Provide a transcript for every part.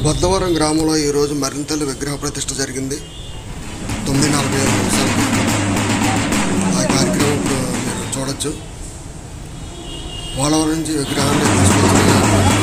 బొద్దవరం గ్రామంలో ఈరోజు మరింతలు విగ్రహ ప్రతిష్ఠ జరిగింది తొమ్మిది నలభై ఐదు నిమిషాలకి ఆ కార్యక్రమం ఇప్పుడు మీరు చూడొచ్చు పోలవరం నుంచి విగ్రహాన్ని తీసుకొచ్చిన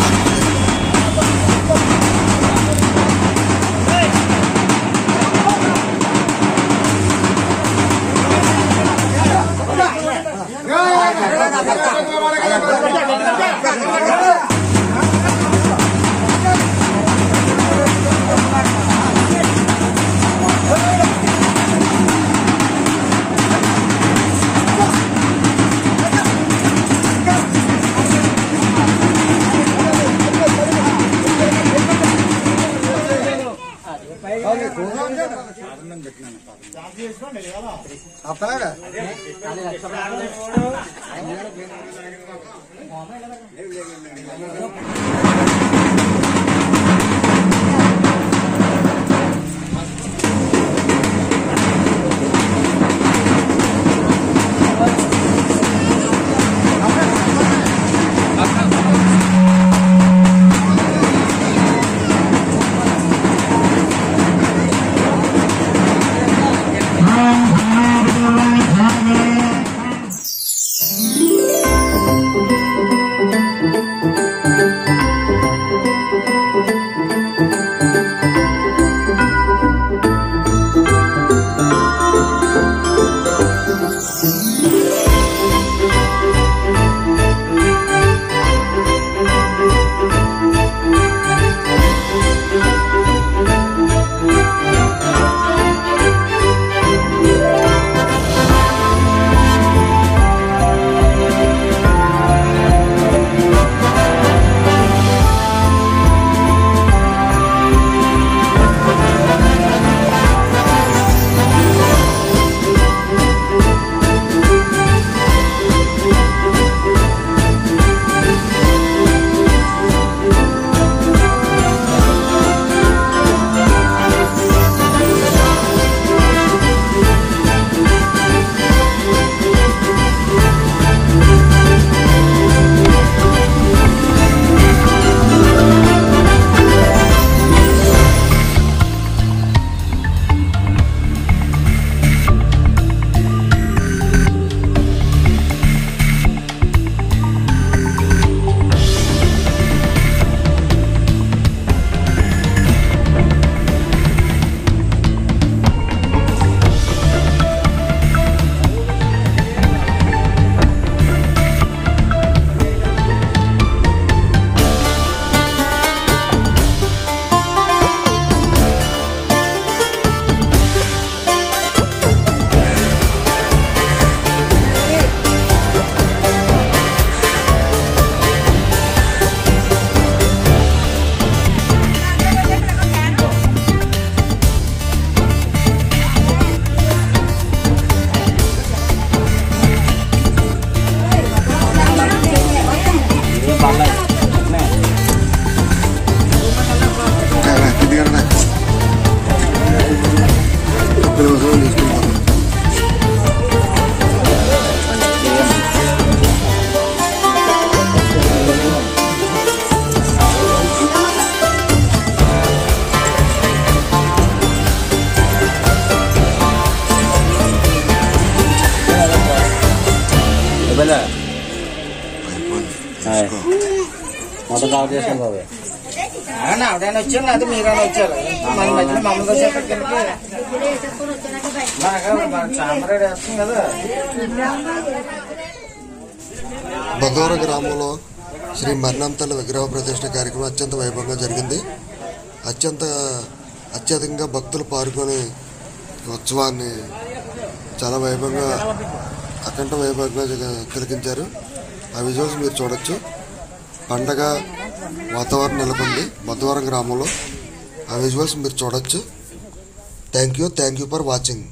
దిగడమే ఒక్క నిమిషం తీసుకుంటాను అయిపోయింది తీసుకో. మొత్తం కవర్ చేస్తాను బాబు అవునా ఆవిడైనా వచ్చారు అది మీరైనా వచ్చారు మన మధ్యలో మమ్మల్ని వచ్చేటప్పటికి బాగా సాంబ్రాడు వేస్తుంది కదా బొద్దవరం గ్రామంలో శ్రీ మరణంతల విగ్రహ ప్రతిష్ఠ కార్యక్రమం అత్యంత వైభవంగా జరిగింది అత్యంత అత్యధికంగా భక్తులు పాల్గొని ఈ ఉత్సవాన్ని చాలా వైభవంగా అఖండ వైభవంగా జగ- తిలకించారు ఆ విజువల్స్ మీరు చూడొచ్చు పండగ వాతావరణం నెలకొంది బొద్దవరం గ్రామంలో ఆ విజువల్స్ మీరు చూడొచ్చు thank you thank you for watching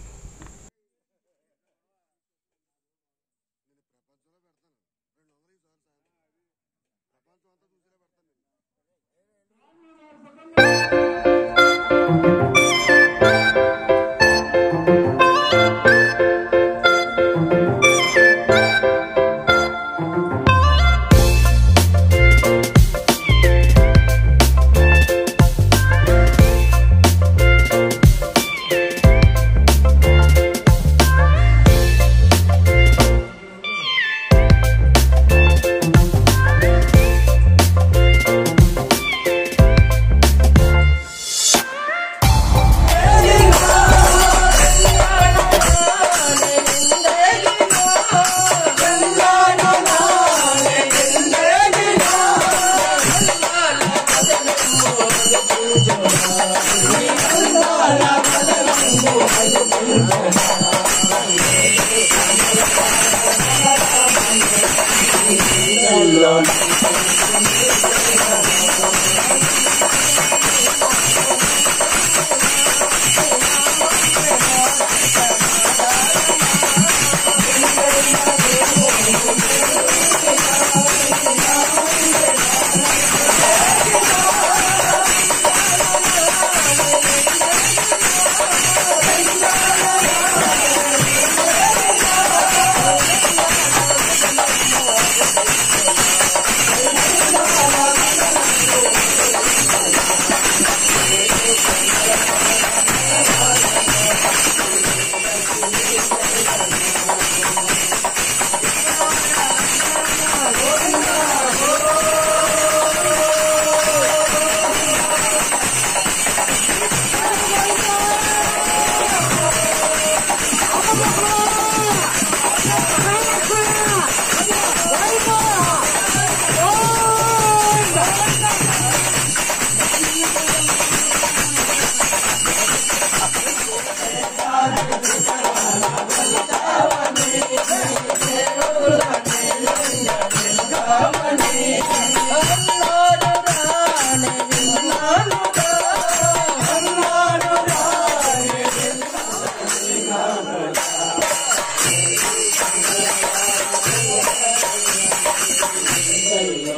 కళ్యాణ